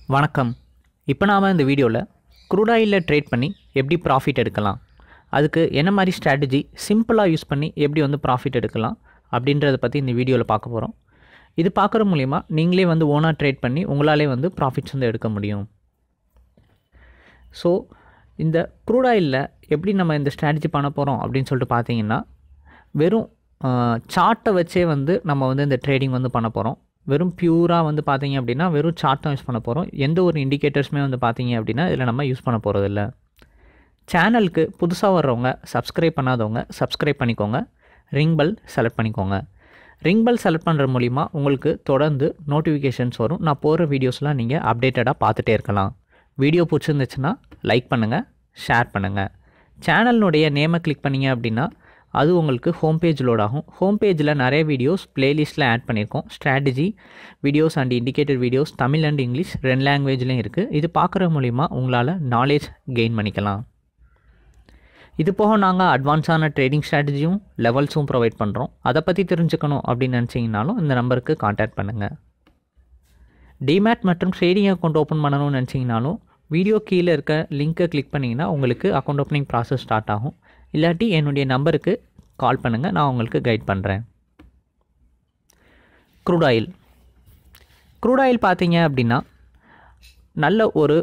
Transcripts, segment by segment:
வணக்கம் இப்போ நாம் இந்த வீடியோவில் க்ரூடாயிலில் ட்ரேட் பண்ணி எப்படி ப்ராஃபிட் எடுக்கலாம் அதுக்கு என்ன மாதிரி ஸ்ட்ராட்டஜி சிம்பிளாக யூஸ் பண்ணி எப்படி வந்து ப்ராஃபிட் எடுக்கலாம் அப்படின்றத பற்றி இந்த வீடியோவில் பார்க்க போகிறோம் இது பார்க்குற மூலிமா நீங்களே வந்து ஓனாக ட்ரேட் பண்ணி உங்களாலே வந்து ப்ராஃபிட்ஸ் வந்து எடுக்க முடியும் ஸோ இந்த க்ரூடாயிலில் எப்படி நம்ம இந்த ஸ்ட்ராட்டஜி பண்ண போகிறோம் அப்படின்னு சொல்லிட்டு பார்த்தீங்கன்னா வெறும் சார்ட்டை வச்சே வந்து நம்ம வந்து இந்த ட்ரேடிங் வந்து பண்ண போகிறோம் வெறும் பியூராக வந்து பார்த்தீங்க அப்படின்னா வெறும் சார்ட்டும் யூஸ் பண்ண போகிறோம் எந்த ஒரு இண்டிகேட்டர்ஸுமே வந்து பார்த்தீங்க அப்படின்னா இதில் நம்ம யூஸ் பண்ண போகிறதில்ல சேனலுக்கு புதுசாக வர்றவங்க சப்ஸ்கிரைப் பண்ணாதவங்க சப்ஸ்கிரைப் பண்ணிக்கோங்க ரிங் பெல் செலக்ட் பண்ணிக்கோங்க ரிங் பெல் செலக்ட் பண்ணுற மூலிமா உங்களுக்கு தொடர்ந்து நோட்டிஃபிகேஷன்ஸ் வரும் நான் போகிற வீடியோஸ்லாம் நீங்கள் அப்டேட்டடாக பார்த்துட்டே இருக்கலாம் வீடியோ பிடிச்சிருந்துச்சுன்னா லைக் பண்ணுங்கள் ஷேர் பண்ணுங்கள் சேனலினுடைய நேமை கிளிக் பண்ணிங்க அப்படின்னா அது உங்களுக்கு ஹோம் பேஜ் லோட் ஆகும் ஹோம் பேஜில் நிறைய வீடியோஸ் ப்ளேலிஸ்ட்டில் ஆட் பண்ணியிருக்கோம் strategy videos and indicator videos Tamil and English ரெண்டு லாங்குவேஜ்லேயும் இருக்குது இது பார்க்குற மூலிமா உங்களால் நாலேஜ் கெயின் பண்ணிக்கலாம் இது போக நாங்கள் அட்வான்ஸான ட்ரேடிங் ஸ்ட்ராட்டஜியும் லெவல்ஸும் ப்ரொவைட் பண்ணுறோம் அதை பற்றி தெரிஞ்சுக்கணும் அப்படின்னு நினச்சிங்கனாலும் இந்த நம்பருக்கு காண்டாக்ட் பண்ணுங்கள் டிமேட் மற்றும் ட்ரேடிங் அக்கௌண்ட் ஓப்பன் பண்ணணும்னு நினச்சிங்கனாலும் வீடியோ கீழே இருக்க லிங்க்கை கிளிக் பண்ணிங்கன்னா உங்களுக்கு அக்கௌண்ட் ஓப்பனிங் ப்ராசஸ் ஸ்டார்ட் ஆகும் இல்லாட்டி என்னுடைய நம்பருக்கு கால் பண்ணுங்கள் நான் உங்களுக்கு கைட் பண்ணுறேன் க்ரூட் ஆயில் க்ரூட் ஆயில் பார்த்தீங்க அப்படின்னா நல்ல ஒரு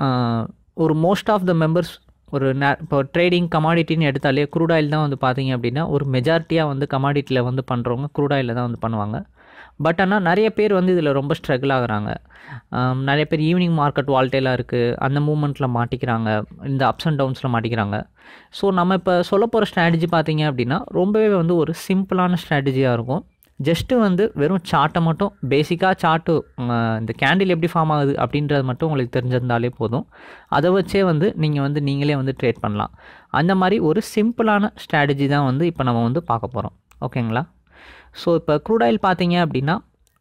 ஒரு மோஸ்ட் ஆஃப் த மெம்பர்ஸ் ஒரு நே இப்போ ட்ரேடிங் கமாடிட்டின்னு எடுத்தாலே க்ரூட் ஆயில் தான் வந்து பார்த்தீங்க அப்படின்னா ஒரு மெஜாரிட்டியாக வந்து கமாடிட்டியில் வந்து பண்ணுறவங்க க்ரூட் ஆயிலில் தான் வந்து பண்ணுவாங்க பட் ஆனால் நிறைய பேர் வந்து இதில் ரொம்ப ஸ்ட்ரகிள் ஆகுறாங்க நிறைய பேர் ஈவினிங் மார்க்கெட் வால்டேலாக இருக்குது அந்த மூமெண்ட்டில் மாட்டிக்கிறாங்க இந்த அப்ஸ் அண்ட் டவுன்ஸில் மாட்டிக்கிறாங்க ஸோ நம்ம இப்போ சொல்ல போகிற ஸ்ட்ராட்டஜி பார்த்தீங்க அப்படின்னா ரொம்பவே வந்து ஒரு சிம்பிளான ஸ்ட்ராட்டஜியாக இருக்கும் ஜஸ்ட்டு வந்து வெறும் சார்ட்டை மட்டும் பேசிக்காக சார்ட்டு இந்த கேண்டில் எப்படி ஃபார்ம் ஆகுது அப்படின்றது மட்டும் உங்களுக்கு தெரிஞ்சிருந்தாலே போதும் அதை வச்சே வந்து நீங்கள் வந்து நீங்களே வந்து ட்ரேட் பண்ணலாம் அந்த மாதிரி ஒரு சிம்பிளான ஸ்ட்ராட்டஜி தான் வந்து இப்போ நம்ம வந்து பார்க்க போகிறோம் ஓகேங்களா ஸோ இப்போ க்ரூட் ஆயில் பார்த்தீங்க அப்படின்னா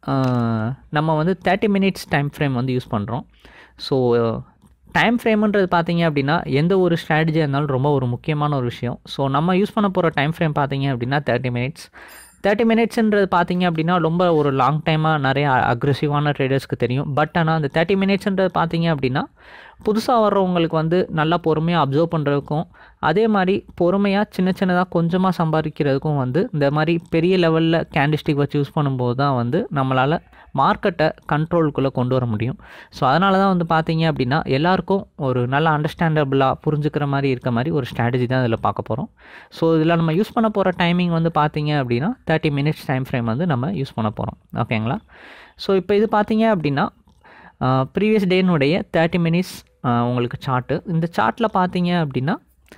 நம்ம வந்து தேர்ட்டி மினிட்ஸ் டைம் ஃப்ரேம் வந்து யூஸ் பண்ணுறோம் ஸோ டைம் ஃப்ரேமுன்றது பார்த்தீங்க அப்படின்னா எந்த ஒரு ஸ்ட்ராட்டஜியாக இருந்தாலும் ரொம்ப ஒரு முக்கியமான ஒரு விஷயம் ஸோ நம்ம யூஸ் பண்ண போகிற டைம் ஃப்ரேம் பார்த்தீங்க அப்படின்னா தேர்ட்டி மினிட்ஸ் தேர்ட்டி மினிட்ஸ்ன்றது பார்த்தீங்க அப்படின்னா ரொம்ப ஒரு லாங் டைமாக நிறைய அக்ரெசிவான ட்ரேடர்ஸ்க்கு தெரியும் பட் ஆனால் அந்த தேர்ட்டி மினிட்ஸ்ன்றது பார்த்தீங்க அப்படின்னா புதுசாக வர்றவங்களுக்கு வந்து நல்லா பொறுமையாக அப்சர்வ் பண்ணுறதுக்கும் அதே மாதிரி பொறுமையாக சின்ன சின்னதாக கொஞ்சமாக சம்பாதிக்கிறதுக்கும் வந்து இந்த மாதிரி பெரிய லெவலில் கேண்டிஸ்டிக் வச்சு யூஸ் பண்ணும்போது தான் வந்து நம்மளால் மார்க்கெட்டை கண்ட்ரோலுக்குள்ளே கொண்டு வர முடியும் ஸோ அதனால தான் வந்து பார்த்தீங்க அப்படின்னா எல்லாருக்கும் ஒரு நல்ல அண்டர்ஸ்டாண்டபிளாக புரிஞ்சுக்கிற மாதிரி இருக்க மாதிரி ஒரு ஸ்ட்ராட்டஜி தான் இதில் பார்க்க போகிறோம் ஸோ இதில் நம்ம யூஸ் பண்ண போகிற டைமிங் வந்து பார்த்தீங்க அப்படின்னா தேர்ட்டி மினிட்ஸ் டைம் ஃப்ரேம் வந்து நம்ம யூஸ் பண்ண போகிறோம் ஓகேங்களா ஸோ இப்போ இது பார்த்தீங்க அப்படின்னா ப்ரீவியஸ் டேனுடைய தேர்ட்டி மினிட்ஸ் உங்களுக்கு சார்ட்டு இந்த சார்ட்டில் பார்த்தீங்க அப்படின்னா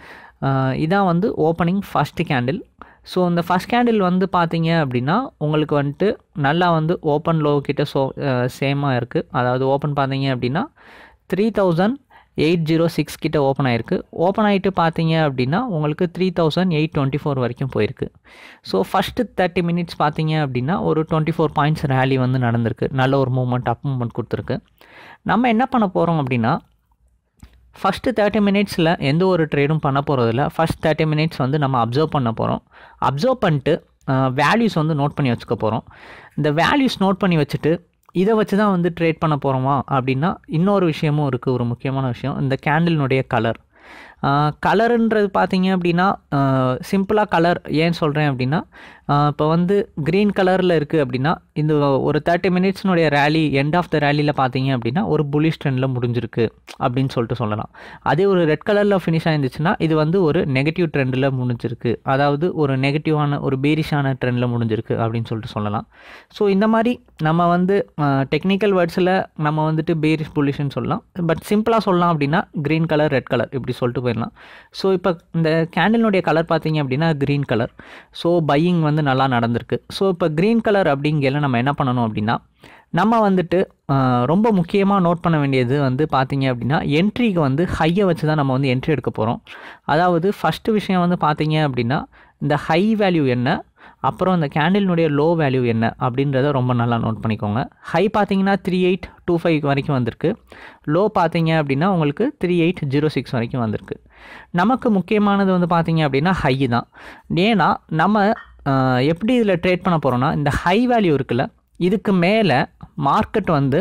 இதான் வந்து ஓப்பனிங் ஃபஸ்ட்டு கேண்டில் ஸோ இந்த ஃபஸ்ட் கேண்டில் வந்து பார்த்தீங்க அப்படின்னா உங்களுக்கு வந்துட்டு நல்லா வந்து ஓப்பன் லோ கிட்ட ஸோ சேமாக இருக்குது அதாவது ஓப்பன் பார்த்தீங்க அப்படின்னா three thousand eight zero six கிட்ட ஓப்பன் ஆகிருக்கு ஓப்பன் ஆகிட்டு பார்த்தீங்க அப்படின்னா உங்களுக்கு three thousand eight twenty four வரைக்கும் போயிருக்கு ஸோ ஃபஸ்ட்டு தேர்ட்டி மினிட்ஸ் பார்த்தீங்க அப்படின்னா ஒரு டுவெண்ட்டி ஃபோர் பாயிண்ட்ஸ் ரேலி வந்து நடந்திருக்கு நல்ல ஒரு மூமெண்ட் அப் மூமெண்ட் கொடுத்துருக்கு நம்ம என்ன பண்ண போகிறோம் அப்படின்னா ஃபஸ்ட்டு தேர்ட்டி மினிட்ஸில் எந்த ஒரு ட்ரேடும் பண்ண போகிறதில்ல ஃபஸ்ட் தேர்ட்டி மினிட்ஸ் வந்து நம்ம அப்சர்வ் பண்ண போகிறோம் அப்சர்வ் பண்ணிட்டு வேல்யூஸ் வந்து நோட் பண்ணி வச்சுக்க போகிறோம் இந்த வேல்யூஸ் நோட் பண்ணி வச்சுட்டு இதை வச்சு தான் வந்து ட்ரேட் பண்ண போகிறோமா அப்படின்னா இன்னொரு விஷயமும் இருக்குது ஒரு முக்கியமான விஷயம் இந்த கேண்டில்னுடைய கலர் கலருன்றது பார்த்தீங்க அப்படின்னா சிம்பிளாக கலர் ஏன் சொல்கிறேன் அப்படின்னா இப்போ வந்து க்ரீன் கலரில் இருக்குது அப்படின்னா இந்த ஒரு தேர்ட்டி மினிட்ஸ்னுடைய ரேலி எண்ட் ஆஃப் த ரேலியில் பார்த்தீங்க அப்படின்னா ஒரு புலிஷ் ட்ரெண்டில் முடிஞ்சிருக்கு அப்படின்னு சொல்லிட்டு சொல்லலாம் அதே ஒரு ரெட் கலரில் ஃபினிஷ் ஆயிருந்துச்சுன்னா இது வந்து ஒரு நெகட்டிவ் ட்ரெண்டில் முடிஞ்சிருக்கு அதாவது ஒரு நெகட்டிவான ஒரு பேரிஷான ட்ரெண்டில் முடிஞ்சிருக்கு அப்படின்னு சொல்லிட்டு சொல்லலாம் ஸோ இந்த மாதிரி நம்ம வந்து டெக்னிக்கல் வேர்ட்ஸில் நம்ம வந்துட்டு பேரிஷ் புலிஷ்னு சொல்லலாம் பட் சிம்பிளாக சொல்லலாம் அப்படின்னா க்ரீன் கலர் ரெட் கலர் இப்படி சொல்லிட்டு போயிடலாம் ஸோ இப்போ இந்த கேண்டிலுடைய கலர் பார்த்தீங்க அப்படின்னா க்ரீன் கலர் ஸோ பையிங் வந்து நல்லா நடந்திருக்கு ஸோ இப்போ க்ரீன் கலர் அப்படிங்கல நம்ம என்ன பண்ணணும் அப்படின்னா நம்ம வந்துட்டு ரொம்ப முக்கியமாக நோட் பண்ண வேண்டியது வந்து பார்த்தீங்க அப்படின்னா என்ட்ரிக்கு வந்து ஹையை வச்சு தான் நம்ம வந்து என்ட்ரி எடுக்க போகிறோம் அதாவது ஃபஸ்ட்டு விஷயம் வந்து பார்த்தீங்க அப்படின்னா இந்த ஹை வேல்யூ என்ன அப்புறம் இந்த கேண்டில்னுடைய லோ வேல்யூ என்ன அப்படின்றத ரொம்ப நல்லா நோட் பண்ணிக்கோங்க ஹை பார்த்தீங்கன்னா த்ரீ எயிட் டூ ஃபைவ் வரைக்கும் வந்திருக்கு லோ பார்த்தீங்க அப்படின்னா உங்களுக்கு த்ரீ எயிட் ஜீரோ சிக்ஸ் வரைக்கும் வந்திருக்கு நமக்கு முக்கியமானது வந்து பார்த்தீங்க அப்படின்னா ஹை தான் ஏன்னா நம்ம எப்படி இதில் ட்ரேட் பண்ண போகிறோன்னா இந்த ஹை வேல்யூ இருக்குல்ல இதுக்கு மேலே மார்க்கெட் வந்து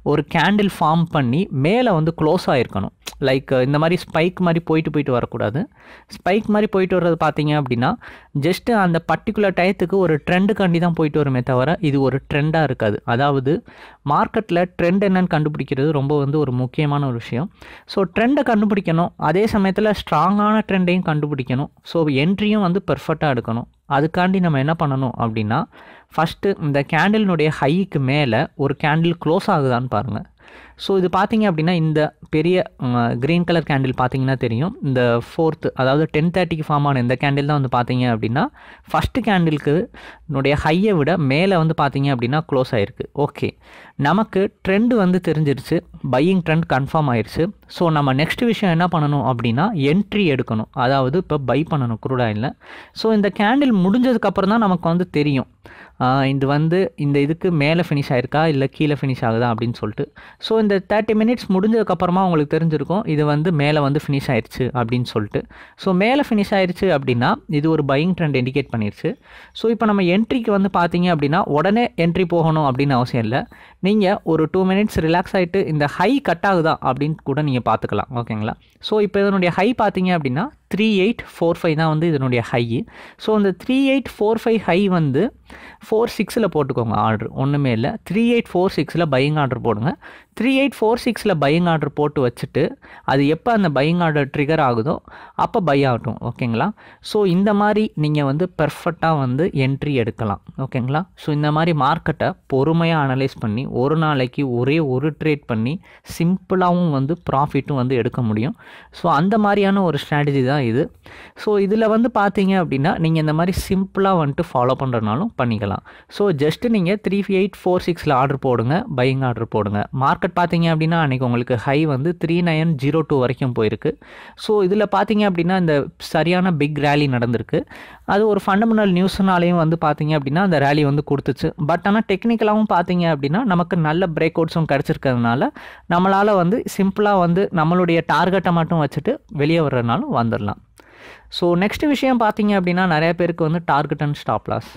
ஒரு கேண்டில் ஃபார்ம் பண்ணி மேலே வந்து க்ளோஸ் ஆகிருக்கணும் லைக் இந்த மாதிரி ஸ்பைக் மாதிரி போயிட்டு போயிட்டு வரக்கூடாது ஸ்பைக் மாதிரி போயிட்டு வர்றது பார்த்தீங்க அப்படின்னா ஜஸ்ட்டு அந்த பர்டிகுலர் டயத்துக்கு ஒரு ட்ரெண்டுக்காண்டி தான் போயிட்டு வருமே தவிர இது ஒரு ட்ரெண்டாக இருக்காது அதாவது மார்க்கெட்டில் ட்ரெண்ட் என்னன்னு கண்டுபிடிக்கிறது ரொம்ப வந்து ஒரு முக்கியமான ஒரு விஷயம் ஸோ ட்ரெண்டை கண்டுபிடிக்கணும் அதே சமயத்தில் ஸ்ட்ராங்கான ட்ரெண்டையும் கண்டுபிடிக்கணும் ஸோ என்ட்ரியும் வந்து பெர்ஃபெக்டாக எடுக்கணும் அதுக்காண்டி நம்ம என்ன பண்ணணும் அப்படின்னா ஃபஸ்ட்டு இந்த கேண்டில்னுடைய ஹைக்கு மேலே ஒரு கேண்டில் க்ளோஸ் ஆகுதான்னு பாருங்கள் ஸோ இது பார்த்தீங்க அப்படின்னா இந்த பெரிய க்ரீன் கலர் கேண்டில் பார்த்தீங்கன்னா தெரியும் இந்த ஃபோர்த்து அதாவது டென் தேர்ட்டிக்கு ஃபார்ம் ஆன இந்த கேண்டில் தான் வந்து பார்த்தீங்க அப்படின்னா ஃபஸ்ட்டு கேண்டிலுக்கு என்னுடைய ஹையை விட மேலே வந்து பார்த்தீங்க அப்படின்னா க்ளோஸ் ஆகிருக்கு ஓகே நமக்கு ட்ரெண்டு வந்து தெரிஞ்சிருச்சு பையிங் ட்ரெண்ட் கன்ஃபார்ம் ஆயிடுச்சு ஸோ நம்ம நெக்ஸ்ட் விஷயம் என்ன பண்ணணும் அப்படின்னா என்ட்ரி எடுக்கணும் அதாவது இப்போ பை பண்ணணும் குரூடாயில் ஸோ இந்த கேண்டில் முடிஞ்சதுக்கப்புறம் தான் நமக்கு வந்து தெரியும் இது வந்து இந்த இதுக்கு மேலே ஃபினிஷ் ஆயிருக்கா இல்லை கீழே ஃபினிஷ் ஆகுதா அப்படின்னு சொல்லிட்டு ஸோ இந்த தேர்ட்டி மினிட்ஸ் முடிஞ்சதுக்கப்புறமா உங்களுக்கு தெரிஞ்சிருக்கும் இது வந்து மேலே வந்து ஃபினிஷ் ஆயிடுச்சு அப்படின்னு சொல்லிட்டு ஸோ மேலே ஃபினிஷ் ஆயிடுச்சு அப்படின்னா இது ஒரு பையிங் ட்ரெண்ட் இண்டிகேட் பண்ணிருச்சு ஸோ இப்போ நம்ம என்ட்ரிக்கு வந்து பார்த்தீங்க அப்படின்னா உடனே என்ட்ரி போகணும் அப்படின்னு அவசியம் இல்லை நீங்கள் ஒரு டூ மினிட்ஸ் ரிலாக்ஸ் ஆகிட்டு இந்த ஹை கட் ஆகுதா அப்படின்னு கூட நீங்கள் பார்த்துக்கலாம் ஓகேங்களா ஸோ இப்போ இதனுடைய ஹை பார்த்தீங்க அப்படின்னா த்ரீ எயிட் ஃபோர் ஃபைவ் தான் வந்து இதனுடைய ஹை ஸோ அந்த three eight four five high வந்து ஃபோர் சிக்ஸில் போட்டுக்கோங்க ஆர்டர் ஒன்றுமே இல்லை த்ரீ எயிட் ஃபோர் சிக்ஸில் பையிங் ஆர்டர் போடுங்க த்ரீ எயிட் ஃபோர் சிக்ஸில் பையிங் ஆர்டர் போட்டு வச்சுட்டு அது எப்போ அந்த பையிங் ஆர்டர் ட்ரிகர் ஆகுதோ அப்போ பை ஆகட்டும் ஓகேங்களா ஸோ இந்த மாதிரி நீங்கள் வந்து பெர்ஃபெக்டாக வந்து என்ட்ரி எடுக்கலாம் ஓகேங்களா ஸோ இந்த மாதிரி மார்க்கெட்டை பொறுமையாக அனலைஸ் பண்ணி ஒரு நாளைக்கு ஒரே ஒரு ட்ரேட் பண்ணி சிம்பிளாகவும் வந்து ப்ராஃபிட்டும் வந்து எடுக்க முடியும் ஸோ அந்த மாதிரியான ஒரு ஸ்ட்ராட்டஜி தான் இது ஸோ இதில் வந்து பார்த்தீங்க அப்படின்னா நீங்கள் இந்த மாதிரி சிம்பிளாக வந்துட்டு ஃபாலோ பண்ணுறதுனாலும் பண்ணிக்கலாம் ஸோ ஜஸ்ட்டு நீங்கள் த்ரீ எயிட் ஃபோர் சிக்ஸில் ஆர்டர் போடுங்க பையிங் ஆர்டர் போடுங்க மார்க்கெட் பார்த்தீங்க அப்படின்னா அன்றைக்கி உங்களுக்கு ஹை வந்து த்ரீ நைன் ஜீரோ டூ வரைக்கும் போயிருக்கு ஸோ இதில் பார்த்தீங்க அப்படின்னா இந்த சரியான பிக் ரேலி நடந்திருக்கு அது ஒரு ஃபண்டமெண்டல் நியூஸ்னாலையும் வந்து பார்த்தீங்க அப்படின்னா அந்த ரேலி வந்து கொடுத்துச்சு பட் ஆனால் டெக்னிக்கலாகவும் பார்த்தீங்க அப்படின்னா நமக்கு நல்ல பிரேக் அவுட்ஸும் கிடச்சிருக்கிறதுனால நம்மளால் வந்து சிம்பிளாக வந்து நம்மளுடைய டார்கெட்டை மட்டும் வச்சுட்டு வெளியே வர்றதுனாலும் வந்துடலாம் ஸோ நெக்ஸ்ட் விஷயம் பார்த்தீங்க அப்படின்னா நிறைய பேருக்கு வந்து target and stop loss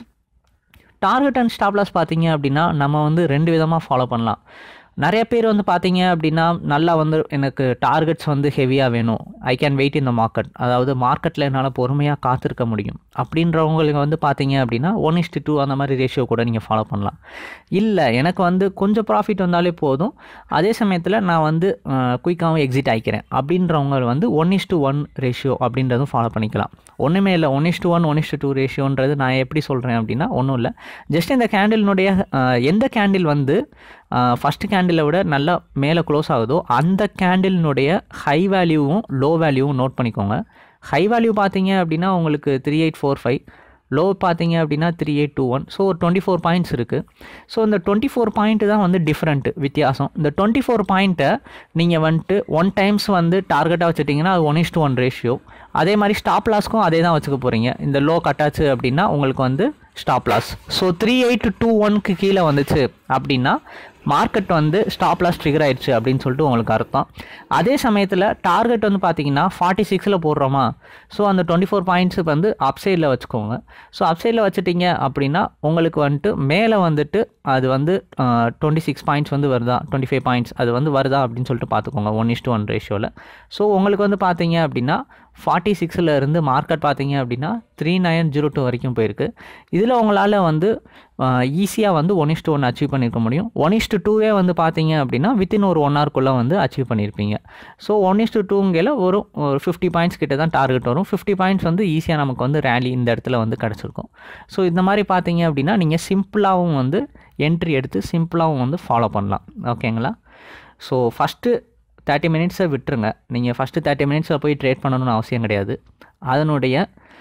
target and stop loss பார்த்தீங்க அப்படின்னா நம்ம வந்து ரெண்டு விதமாக ஃபாலோ பண்ணலாம் நிறைய பேர் வந்து பார்த்தீங்க அப்படின்னா நல்லா வந்து எனக்கு டார்கெட்ஸ் வந்து ஹெவியாக வேணும் I can wait in the market அதாவது மார்க்கெட்டில் என்னால் பொறுமையாக காத்திருக்க முடியும் அப்படின்றவங்களுக்கு வந்து பார்த்தீங்க அப்படின்னா ஒன் இஸ்டு டூ அந்த மாதிரி ரேஷியோ கூட நீங்கள் ஃபாலோ பண்ணலாம் இல்லை எனக்கு வந்து கொஞ்சம் ப்ராஃபிட் வந்தாலே போதும் அதே சமயத்தில் நான் வந்து குயிக்காகவும் எக்ஸிட் ஆகிக்கிறேன் அப்படின்றவங்க வந்து ஒன் இஸ்டு ஒன் ரேஷியோ அப்படின்றதும் ஃபாலோ பண்ணிக்கலாம் ஒன்றுமே இல்லை one is to one one is to two ரேஷியோன்றது நான் எப்படி சொல்கிறேன் அப்படின்னா ஒன்றும் இல்லை ஜஸ்ட் இந்த கேண்டில்னுடைய எந்த கேண்டில் வந்து ஃபஸ்ட்டு கேண்டிலை விட நல்லா மேலே க்ளோஸ் ஆகுதோ அந்த கேண்டில்னுடைய ஹை வேல்யூவும் லோ வேல்யூவும் நோட் பண்ணிக்கோங்க ஹை வேல்யூ பார்த்தீங்க அப்படின்னா உங்களுக்கு three eight four five low பார்த்தீங்க அப்படின்னா three eight two one so ஒரு டுவெண்ட்டி ஃபோர் பாயிண்ட்ஸ் இருக்குது ஸோ இந்த டுவெண்ட்டி ஃபோர் பாயிண்ட்டு தான் வந்து டிஃப்ரெண்ட்டு வித்தியாசம் இந்த டுவெண்ட்டி ஃபோர் பாயிண்ட்டை நீங்கள் வந்துட்டு ஒன் டைம்ஸ் வந்து டார்கெட்டாக வச்சுட்டிங்கன்னா அது one is to one ratio அதே மாதிரி ஸ்டாப் லாஸ்க்கும் அதே தான் வச்சுக்க போகிறீங்க இந்த லோ கட்டாச்சு அப்படின்னா உங்களுக்கு வந்து stop loss so three eight two ஒன்க்கு கீழே வந்துச்சு அப்படின்னா மார்க்கெட் வந்து ஸ்டாப் லாஸ் ட்ரிகர் ஆயிடுச்சு அப்படின்னு சொல்லிட்டு உங்களுக்கு அர்த்தம் அதே சமயத்தில் டார்கெட் வந்து பார்த்தீங்கன்னா ஃபார்ட்டி சிக்ஸில் போடுறோமா ஸோ அந்த டுவெண்ட்டி ஃபோர் பாயிண்ட்ஸ் வந்து அப்சைடில் வச்சுக்கோங்க ஸோ அப்சைடில் வச்சுட்டிங்க அப்படின்னா உங்களுக்கு வந்துட்டு மேலே வந்துட்டு அது வந்து டுவெண்ட்டி சிக்ஸ் பாயிண்ட்ஸ் வந்து வருதா டுவெண்ட்டி ஃபைவ் பாயிண்ட்ஸ் அது வந்து வருதா அப்படின்னு சொல்லிட்டு பார்த்துக்கோங்க ஒன் இஸ் டு ஒன் ரேஷியோவில் ஸோ உங்களுக்கு வந்து பார்த்தீங்க அப்படின்னா ஃபார்ட்டி சிக்ஸில் இருந்து மார்க்கெட் பார்த்தீங்க அப்படின்னா த்ரீ நைன் ஜீரோ டூ வரைக்கும் போயிருக்கு இதில் உங்களால் வந்து ஈஸியாக வந்து one is to one achieve பண்ணியிருக்க முடியும் ஒன் இஸ் டூ டூவே வந்து பார்த்தீங்க அப்படின்னா வித்தின் ஒரு ஒன் ஹவர்க்குள்ளே வந்து அச்சீவ் பண்ணியிருப்பீங்க ஸோ ஒன் இஸ் டூ டூங்கில் ஒரு ஒரு ஃபிஃப்டி பாயிண்ட்ஸ் கிட்ட தான் டார்கெட் வரும் ஃபிஃப்டி பாயிண்ட்ஸ் வந்து ஈஸியாக நமக்கு வந்து ரேலி இந்த இடத்துல வந்து கிடச்சிருக்கும் ஸோ இந்த மாதிரி பார்த்தீங்க அப்படின்னா நீங்கள் சிம்பிளாகவும் வந்து என்ட்ரி எடுத்து சிம்பிளாகவும் வந்து ஃபாலோ பண்ணலாம் ஓகேங்களா ஸோ ஃபஸ்ட்டு தேர்ட்டி மினிட்ஸை விட்டுருங்க நீங்கள் ஃபஸ்ட்டு தேர்ட்டி மினிட்ஸில் போய் ட்ரேட் பண்ணணும்னு அவசியம் கிடையாது அதனுடைய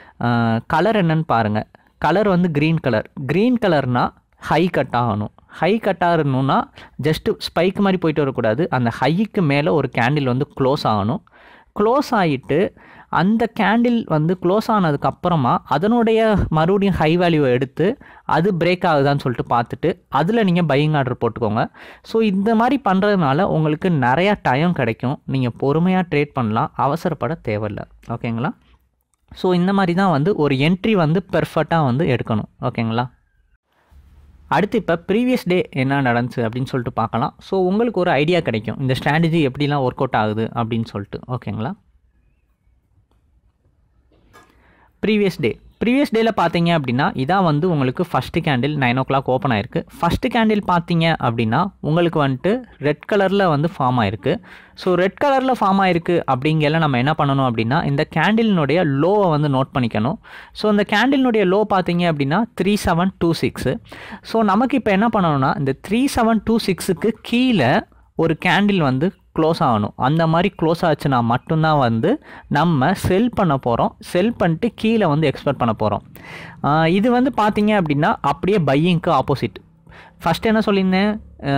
கலர் என்னன்னு பாருங்கள் கலர் வந்து க்ரீன் கலர் க்ரீன் கலர்னால் ஹை கட் ஆகணும் ஹை கட் ஆகணும்னா ஜஸ்ட்டு ஸ்பைக் மாதிரி போயிட்டு வரக்கூடாது அந்த ஹைக்கு மேலே ஒரு கேண்டில் வந்து க்ளோஸ் ஆகணும் க்ளோஸ் ஆகிட்டு அந்த கேண்டில் வந்து க்ளோஸ் ஆனதுக்கப்புறமா அதனுடைய மறுபடியும் ஹை வேல்யூவை எடுத்து அது பிரேக் ஆகுதான்னு சொல்லிட்டு பார்த்துட்டு அதில் நீங்கள் பையிங் ஆர்டர் போட்டுக்கோங்க ஸோ இந்த மாதிரி பண்ணுறதுனால உங்களுக்கு நிறையா டைம் கிடைக்கும் நீங்கள் பொறுமையாக ட்ரேட் பண்ணலாம் அவசரப்பட தேவையில்லை ஓகேங்களா ஸோ இந்த மாதிரி தான் வந்து ஒரு என்ட்ரி வந்து பெர்ஃபெக்டாக வந்து எடுக்கணும் ஓகேங்களா அடுத்து இப்போ ப்ரீவியஸ் டே என்ன நடந்துச்சு அப்படின்னு சொல்லிட்டு பார்க்கலாம் ஸோ உங்களுக்கு ஒரு ஐடியா கிடைக்கும் இந்த ஸ்ட்ராட்டஜி எப்படிலாம் ஒர்க் அவுட் ஆகுது அப்படின்னு சொல்லிட்டு ஓகேங்களா ப்ரீவியஸ் டே ப்ரீவியஸ் டேயில் பார்த்தீங்க அப்படின்னா இதான் வந்து உங்களுக்கு first candle nine o'clock open ஆயிருக்கு ஃபஸ்ட்டு கேண்டில் பார்த்தீங்க அப்படின்னா உங்களுக்கு வந்துட்டு ரெட் கலரில் வந்து ஃபார்ம் ஆயிருக்கு ஸோ ரெட் கலரில் ஃபார்ம் ஆயிருக்கு அப்படிங்கல நம்ம என்ன பண்ணணும் அப்படின்னா இந்த கேண்டிலினுடைய லோவை வந்து நோட் பண்ணிக்கணும் ஸோ இந்த கேண்டிலினுடைய லோ பார்த்தீங்க அப்படின்னா three seven two six so நமக்கு இப்போ என்ன பண்ணணும்னா இந்த த்ரீ செவன் டூ சிக்ஸுக்கு கீழே ஒரு கேண்டில் வந்து க்ளோஸ் ஆகணும் அந்த மாதிரி க்ளோஸ் ஆச்சுன்னா மட்டும்தான் வந்து நம்ம செல் பண்ண போகிறோம் செல் பண்ணிட்டு கீழே வந்து எக்ஸ்பெக்ட் பண்ண போகிறோம் இது வந்து பார்த்தீங்க அப்படின்னா அப்படியே பையிங்க்கு ஆப்போசிட் ஃபஸ்ட் என்ன சொல்லியிருந்தேன்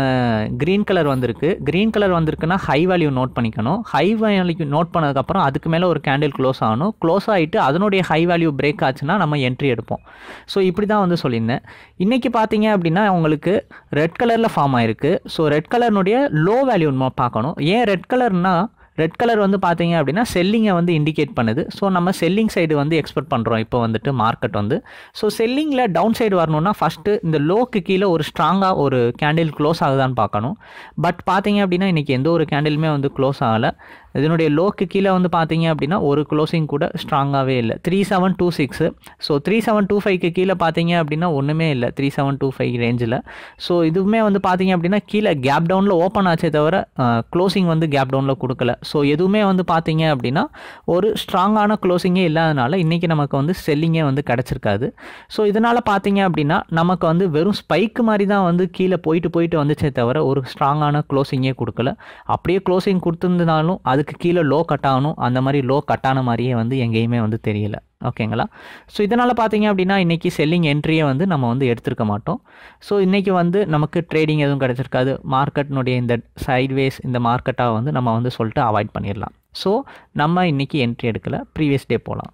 க்ரீன் கலர் வந்திருக்கு க்ரீன் கலர் வந்திருக்குன்னா ஹை வேல்யூ நோட் பண்ணிக்கணும் ஹை வேல்யூ நோட் பண்ணதுக்கப்புறம் அதுக்கு மேலே ஒரு கேண்டில் க்ளோஸ் ஆகணும் க்ளோஸ் ஆகிட்டு அதனுடைய ஹை வேல்யூ பிரேக் ஆச்சுன்னா நம்ம என்ட்ரி எடுப்போம் ஸோ இப்படி தான் வந்து சொல்லியிருந்தேன் இன்றைக்கி பார்த்தீங்க அப்படின்னா உங்களுக்கு ரெட் கலரில் ஃபார்ம் ஆயிருக்கு ஸோ ரெட் கலர்னுடைய லோ வேல்யூ நம்ம பார்க்கணும் ஏன் ரெட் கலர்னால் ரெட் கலர் வந்து பார்த்தீங்க அப்படின்னா செல்லிங்கை வந்து இண்டிகேட் பண்ணுது ஸோ நம்ம செல்லிங் சைடு வந்து எக்ஸ்பெக்ட் பண்ணுறோம் இப்போ வந்துட்டு மார்க்கெட் வந்து ஸோ செல்லிங்கில் டவுன் சைடு வரணும்னா ஃபஸ்ட்டு இந்த லோக்கு கீழே ஒரு ஸ்ட்ராங்காக ஒரு கேண்டில் க்ளோஸ் ஆகுதான்னு பார்க்கணும் பட் பார்த்தீங்க அப்படின்னா இன்றைக்கி எந்த ஒரு கேண்டிலுமே வந்து க்ளோஸ் ஆகலை இதனுடைய லோக்கு கீழே வந்து பார்த்தீங்க அப்படின்னா ஒரு க்ளோசிங் கூட ஸ்ட்ராங்காகவே இல்லை three seven two six so three seven two ஃபைவ்க்கு கீழே பார்த்தீங்க அப்படின்னா ஒன்றுமே இல்லை த்ரீ செவன் டூ ஃபைவ் ரேஞ்சில் ஸோ இதுவுமே வந்து பார்த்தீங்க அப்படின்னா கீழே கேப் டவுனில் ஓப்பன் ஆச்சே தவிர க்ளோசிங் வந்து கேப் டவுனில் கொடுக்கல ஸோ எதுவுமே வந்து பார்த்தீங்க அப்படின்னா ஒரு ஸ்ட்ராங்கான க்ளோசிங்கே இல்லாதனால இன்றைக்கி நமக்கு வந்து செல்லிங்கே வந்து கிடச்சிருக்காது ஸோ இதனால் பார்த்தீங்க அப்படின்னா நமக்கு வந்து வெறும் ஸ்பைக்கு மாதிரி தான் வந்து கீழே போயிட்டு போயிட்டு வந்துச்சே தவிர ஒரு ஸ்ட்ராங்கான க்ளோசிங்கே கொடுக்கல அப்படியே க்ளோசிங் கொடுத்துருந்தனாலும் அதுக்கு கீழே லோ கட் ஆகணும் அந்த மாதிரி லோ கட் ஆன மாதிரியே வந்து எங்கேயுமே வந்து தெரியல ஓகேங்களா ஸோ இதனால் பார்த்தீங்க அப்படின்னா இன்றைக்கி செல்லிங் என்ட்ரியை வந்து நம்ம வந்து எடுத்திருக்க மாட்டோம் ஸோ இன்றைக்கி வந்து நமக்கு ட்ரேடிங் எதுவும் கிடச்சிருக்காது மார்க்கெட்னுடைய இந்த சைட்வேஸ் இந்த மார்க்கெட்டாக வந்து நம்ம வந்து சொல்லிட்டு அவாய்ட் பண்ணிடலாம் ஸோ நம்ம இன்றைக்கி என்ட்ரி எடுக்கலை ப்ரீவியஸ் டே போகலாம்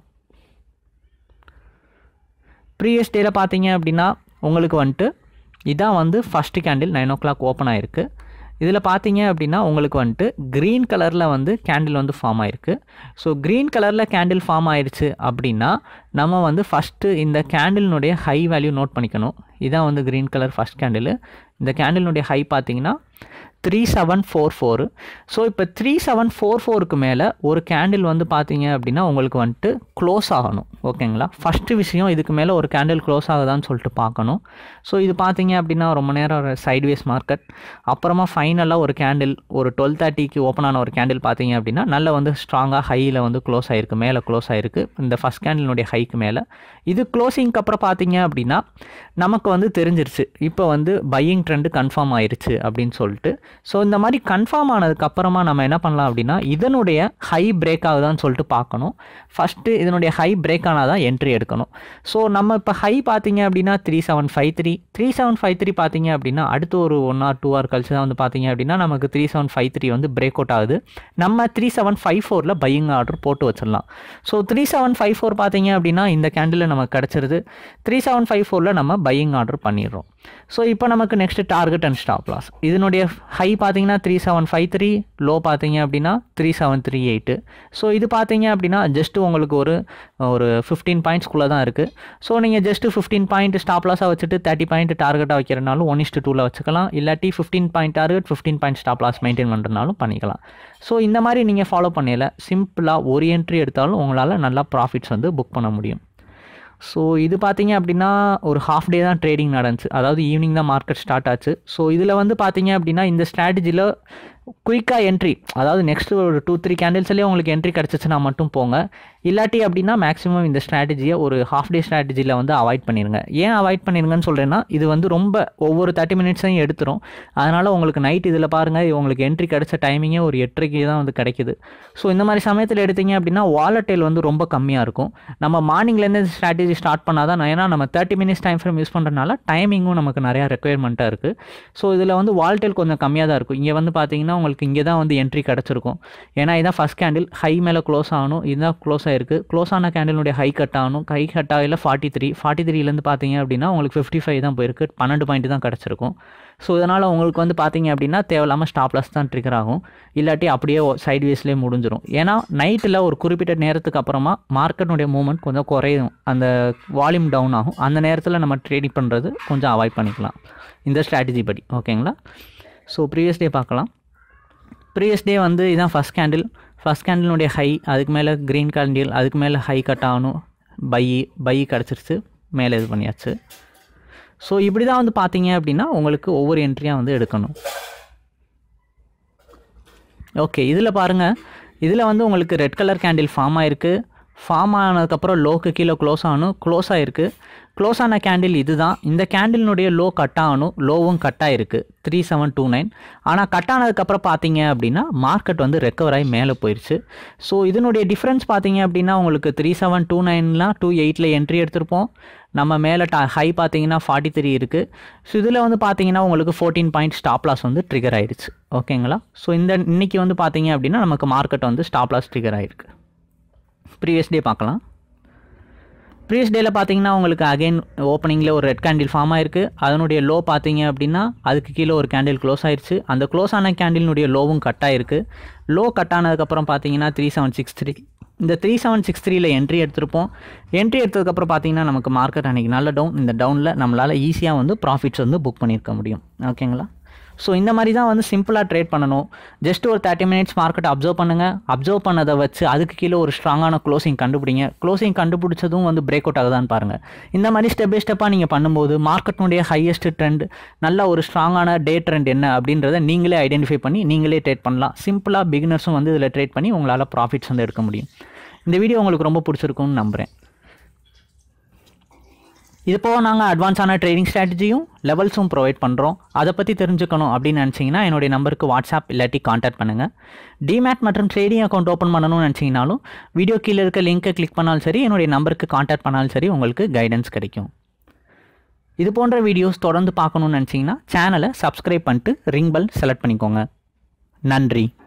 ப்ரீவியஸ் டேயில் பார்த்தீங்க அப்படின்னா உங்களுக்கு வந்துட்டு இதான் வந்து first candle nine o'clock open ஆகிருக்கு இதில் பார்த்தீங்க அப்படின்னா உங்களுக்கு வந்துட்டு க்ரீன் கலரில் வந்து கேண்டில் வந்து ஃபார்ம் ஆயிருக்கு ஸோ க்ரீன் கலரில் கேண்டில் ஃபார்ம் ஆயிடுச்சு அப்படின்னா நம்ம வந்து ஃபஸ்ட்டு இந்த கேண்டில்னுடைய ஹை வேல்யூ நோட் பண்ணிக்கணும் இதான் வந்து க்ரீன் கலர் ஃபஸ்ட் கேண்டில் இந்த கேண்டில்னுடைய ஹை பார்த்தீங்கன்னா three seven four four so இப்போ த்ரீ செவன் ஃபோர் ஃபோருக்கு மேலே ஒரு கேண்டில் வந்து பார்த்தீங்க அப்படின்னா உங்களுக்கு வந்துட்டு க்ளோஸ் ஆகணும் ஓகேங்களா ஃபஸ்ட்டு விஷயம் இதுக்கு மேலே ஒரு கேண்டில் க்ளோஸ் ஆகுதான்னு சொல்லிட்டு பார்க்கணும் ஸோ இது பார்த்தீங்க அப்படின்னா ரொம்ப நேரம் ஒரு சைட்வேஸ் மார்க்கெட் அப்புறமா ஃபைனலாக ஒரு கேண்டில் ஒரு டுவெல் தேர்ட்டிக்கு ஓப்பன் ஆன ஒரு கேண்டில் பார்த்தீங்க அப்படின்னா நல்ல வந்து ஸ்ட்ராங்காக ஹையில் வந்து க்ளோஸ் ஆகிருக்கு மேலே க்ளோஸ் ஆகிருக்கு இந்த ஃபஸ்ட் கேண்டிலுடைய ஹைக்கு மேலே இது க்ளோசிங்க்கு அப்புறம் பார்த்தீங்க அப்படின்னா நமக்கு வந்து தெரிஞ்சிருச்சு இப்போ வந்து பையிங் ட்ரெண்டு கன்ஃபார்ம் ஆயிருச்சு அப்படின்னு சொல்லிட்டு ஸோ இந்த மாதிரி கன்ஃபார்ம் ஆனதுக்கப்புறமா நம்ம என்ன பண்ணலாம் அப்படின்னா இதனுடைய ஹை பிரேக் ஆகுதான்னு சொல்லிட்டு பார்க்கணும் ஃபஸ்ட்டு இதனுடைய ஹை பிரேக் ஆனால் தான் என்ட்ரி எடுக்கணும் ஸோ நம்ம இப்போ ஹை பார்த்தீங்க அப்படின்னா three seven five three three seven five three பார்த்தீங்க அப்படின்னா அடுத்து ஒரு ஒன் ஆர் டூ ஆர் கழிச்சு தான் வந்து பார்த்தீங்க அப்படின்னா நமக்கு த்ரீ செவன் ஃபைவ் த்ரீ வந்து பிரேக் அவுட் ஆகுது நம்ம த்ரீ செவன் ஃபைவ் ஃபோரில் பையிங் ஆர்டர் போட்டு வச்சிடலாம் so three seven five four பார்த்தீங்க அப்படின்னா இந்த கேண்டில் நமக்கு கிடச்சிருது த்ரீ செவன் ஃபைவ் ஃபோரில் நம்ம பையிங் ஆர்டர் பண்ணிடுறோம் ஸோ இப்போ நமக்கு next target and stop loss இதனுடைய ஹை பார்த்தீங்கன்னா three seven five three low பார்த்தீங்க அப்படின்னா three seven three eight so இது பார்த்தீங்க அப்படின்னா ஜஸ்ட் உங்களுக்கு ஒரு ஒரு ஃபிஃப்டீன் பாயிண்ட்ஸ்குள்ளே தான் இருக்குது ஸோ நீங்கள் ஜஸ்ட் ஃபிஃப்டீன் பாயிண்ட் ஸ்டாப் லாஸாக வச்சுட்டு தேர்ட்டி பாயிண்ட் டார்கெட்டாக வைக்கிறனாலும் ஒன் இஸ்ட்டு டூவில் வச்சுக்கலாம் இல்லாட்டி fifteen point target fifteen point stop loss maintain பண்ணுறனாலும் பண்ணிக்கலாம் ஸோ இந்த மாதிரி நீங்கள் ஃபாலோ பண்ணல சிம்பிளாக ஒரு என்ட்ரி எடுத்தாலும் உங்களால் நல்லா ப்ராஃபிட்ஸ் வந்து புக் பண்ண முடியும் ஸோ இது பார்த்தீங்க அப்படின்னா ஒரு ஹாஃப் டே தான் ட்ரேடிங் நடந்துச்சு அதாவது ஈவினிங் தான் மார்க்கெட் ஸ்டார்ட் ஆச்சு ஸோ இதில் வந்து பார்த்தீங்க அப்படின்னா இந்த ஸ்ட்ராட்டஜியில் குயிக்காக என்ட்ரி அதாவது நெக்ஸ்ட் ஒரு டூ த்ரீ கேண்டில்ஸ்லேயே உங்களுக்கு என்ட்ரி கிடச்சிச்சுன்னா மட்டும் போங்க இல்லாட்டி அப்படின்னா மேக்ஸிமம் இந்த ஸ்ட்ராட்டஜியை ஒரு ஹாஃப் டே ஸ்ட்ராட்டஜியில் வந்து அவாய்ட் பண்ணிடுங்க ஏன் அவாய்ட் பண்ணிடுங்கன்னு சொல்கிறேன்னா இது வந்து ரொம்ப ஒவ்வொரு தேர்ட்டி மினிட்ஸையும் எடுத்துரும் அதனால் உங்களுக்கு நைட் இதில் பாருங்கள் உங்களுக்கு என்ட்ரி கிடைச்ச டைமிங்கே ஒரு எட்டரைக்கு தான் வந்து கிடைக்குது ஸோ இந்த மாதிரி சமயத்தில் எடுத்தீங்க அப்படின்னா வாலட்டைல் வந்து ரொம்ப கம்மியாக இருக்கும் நம்ம மார்னிங்லேருந்து ஸ்ட்ராட்டஜி ஸ்டார்ட் பண்ணால் தான் ஏன்னா நம்ம thirty minutes time frame use பண்ணுறதுனால டைமிங்கும் நமக்கு நிறையா ரெக்குயர்மெண்ட்டாக இருக்குது ஸோ இதில் வந்து வால்டெல் கொஞ்சம் கம்மியாக தான் இருக்கும் இங்கே வந்து பார்த்தீங்கன்னா அப்படின்னா உங்களுக்கு இங்கே தான் வந்து என்ட்ரி கிடச்சிருக்கும் ஏன்னா இதான் ஃபஸ்ட் கேண்டில் ஹை மேலே க்ளோஸ் ஆகணும் இதுதான் க்ளோஸ் ஆகிருக்கு க்ளோஸ் ஆன கேண்டிலுடைய ஹை கட் ஆகணும் ஹை கட் ஆகல ஃபார்ட்டி த்ரீ ஃபார்ட்டி த்ரீலேருந்து பார்த்தீங்க அப்படின்னா உங்களுக்கு ஃபிஃப்டி ஃபைவ் தான் போயிருக்கு பன்னெண்டு பாயிண்ட் தான் கிடச்சிருக்கும் ஸோ இதனால் உங்களுக்கு வந்து பார்த்தீங்க அப்படின்னா தேவையில்லாமல் ஸ்டாப் லாஸ் தான் ட்ரிகர் ஆகும் இல்லாட்டி அப்படியே சைட் வேஸ்லேயே முடிஞ்சிடும் ஏன்னா நைட்டில் ஒரு குறிப்பிட்ட நேரத்துக்கு அப்புறமா மார்க்கெட்டுடைய மூவ்மெண்ட் கொஞ்சம் குறையும் அந்த வால்யூம் டவுன் ஆகும் அந்த நேரத்தில் நம்ம ட்ரேடிங் பண்ணுறது கொஞ்சம் அவாய்ட் பண்ணிக்கலாம் இந்த ஸ்ட்ராட்டஜி படி ஓகேங்களா ஸோ ப்ரீவியஸ் டே பார்க்கலாம் ப்ரீவியஸ் டே வந்து இதான் ஃபஸ்ட் கேண்டில் ஃபஸ்ட் கேண்டிலுடைய ஹை அதுக்கு மேலே க்ரீன் கேண்டில் அதுக்கு மேலே ஹை கட் ஆகணும் பை பை கிடச்சிருச்சு மேலே இது பண்ணியாச்சு ஸோ இப்படி தான் வந்து பார்த்தீங்க அப்படின்னா உங்களுக்கு ஒவ்வொரு என்ட்ரியாக வந்து எடுக்கணும் ஓகே இதில் பாருங்கள் இதில் வந்து உங்களுக்கு ரெட் கலர் கேண்டில் ஃபார்ம் ஆயிருக்கு ஃபார்ம் ஆனதுக்கப்புறம் லோக்கு கீழே க்ளோஸ் ஆகணும் க்ளோஸ் ஆகிருக்கு க்ளோஸ் ஆன கேண்டில் இது தான் இந்த கேண்டிலினுடைய லோ கட் ஆகணும் லோவும் கட் ஆகிருக்கு த்ரீ செவன் டூ நைன் ஆனால் கட் ஆனதுக்கப்புறம் பார்த்தீங்க அப்படின்னா மார்க்கெட் வந்து ரெக்கவர் ஆகி மேலே போயிடுச்சு ஸோ இதனுடைய டிஃப்ரென்ஸ் பார்த்தீங்க அப்படின்னா உங்களுக்கு த்ரீ செவன் டூ நைன்லாம் டூ எயிட்டில் என்ட்ரி எடுத்திருப்போம் நம்ம மேலே டா ஹை பார்த்தீங்கன்னா ஃபார்ட்டி த்ரீ இருக்குது ஸோ இதில் வந்து பார்த்தீங்கன்னா உங்களுக்கு ஃபோர்டீன் பாயிண்ட் ஸ்டாப் லாஸ் வந்து ட்ரிகர் ஆயிடுச்சு ஓகேங்களா ஸோ இந்த இன்னைக்கு வந்து பார்த்தீங்க அப்படின்னா நமக்கு மார்க்கெட் வந்து ஸ்டாப் லாஸ் ட்ரிகர் ஆயிருக்கு ப்ரீவியஸ் டே பார்க்கலாம் ப்ரீவியஸ் டேயில் பார்த்தீங்கன்னா உங்களுக்கு அகைன் ஓப்பனிங்கில் ஒரு ரெட் கேண்டில் ஃபார்ம் ஆயிருக்கு அதனுடைய லோ பார்த்தீங்க அப்படின்னா அதுக்கு கீழே ஒரு கேண்டில் க்ளோஸ் ஆயிடுச்சு அந்த க்ளோஸ் ஆன கேண்டிலுடைய லோவும் கட் ஆயிருக்கு லோ கட் ஆனதுக்கப்புறம் பார்த்தீங்கன்னா த்ரீ செவன் சிக்ஸ் த்ரீ இந்த த்ரீ செவன் சிக்ஸ் த்ரீல என்ட்ரி எடுத்திருப்போம் என்ட்ரி எடுத்ததுக்கப்புறம் பார்த்தீங்கன்னா நமக்கு மார்க்கெட் அன்றைக்கி நல்ல டவுன் இந்த டவுனில் நம்மளால் ஈஸியாக வந்து ப்ராஃபிட்ஸ் வந்து புக் பண்ணியிருக்க முடியும் ஓகேங்களா ஸோ இந்த மாதிரி தான் வந்து சிம்பிளாக ட்ரேட் பண்ணணும் ஜஸ்ட் ஒரு தேர்ட்டி மினிட்ஸ் மார்க்கெட் அப்சர்வ் பண்ணுங்கள் அப்சர்வ் பண்ணதை வச்சு அதுக்கு கீழே ஒரு ஸ்ட்ராங்கான க்ளோசிங் கண்டுபிடிங்க க்ளோசிங் கண்டுபிடிச்சதும் வந்து பிரேக் அவுட் ஆகுதான்னு பாருங்கள் இந்த மாதிரி ஸ்டெப் பை ஸ்டெப்பாக நீங்கள் பண்ணும்போது மார்க்கெட்னுடைய ஹையஸ்ட் ட்ரெண்ட் நல்ல ஒரு ஸ்ட்ராங்கான டே ட்ரெண்ட் என்ன அப்படின்றத நீங்களே ஐடென்டிஃபை பண்ணி நீங்களே ட்ரேட் பண்ணலாம் சிம்பிளாக பிகினர்ஸும் வந்து இதில் ட்ரேட் பண்ணி உங்களால் ப்ராஃபிட்ஸ் வந்து எடுக்க முடியும் இந்த வீடியோ உங்களுக்கு ரொம்ப பிடிச்சிருக்கும்னு நம்புகிறேன் இது போக நாங்கள் அட்வான்ஸான ட்ரேடிங் ஸ்ட்ராட்டஜியும் லெவல்ஸும் ப்ரொவைட் பண்ணுறோம் அதை பற்றி தெரிஞ்சுக்கணும் அப்படின்னு நினச்சிங்கன்னா என்னுடைய நம்பருக்கு வாட்ஸ்அப் இல்லாட்டி காண்டாக்ட் பண்ணுங்கள் டிமேட் மற்றும் ட்ரேடிங் அக்கௌண்ட் ஓப்பன் பண்ணணும்னு நினச்சிங்கனாலும் வீடியோ கீழே இருக்க லிங்க்கை கிளிக் பண்ணாலும் சரி என்னுடைய நம்பருக்கு காண்டாக்ட் பண்ணாலும் சரி உங்களுக்கு கைடன்ஸ் கிடைக்கும் இது போன்ற வீடியோஸ் தொடர்ந்து பார்க்கணும்னு நினச்சிங்கன்னா சேனலை சப்ஸ்கிரைப் பண்ணிட்டு ரிங் பெல் செலக்ட் பண்ணிக்கோங்க நன்றி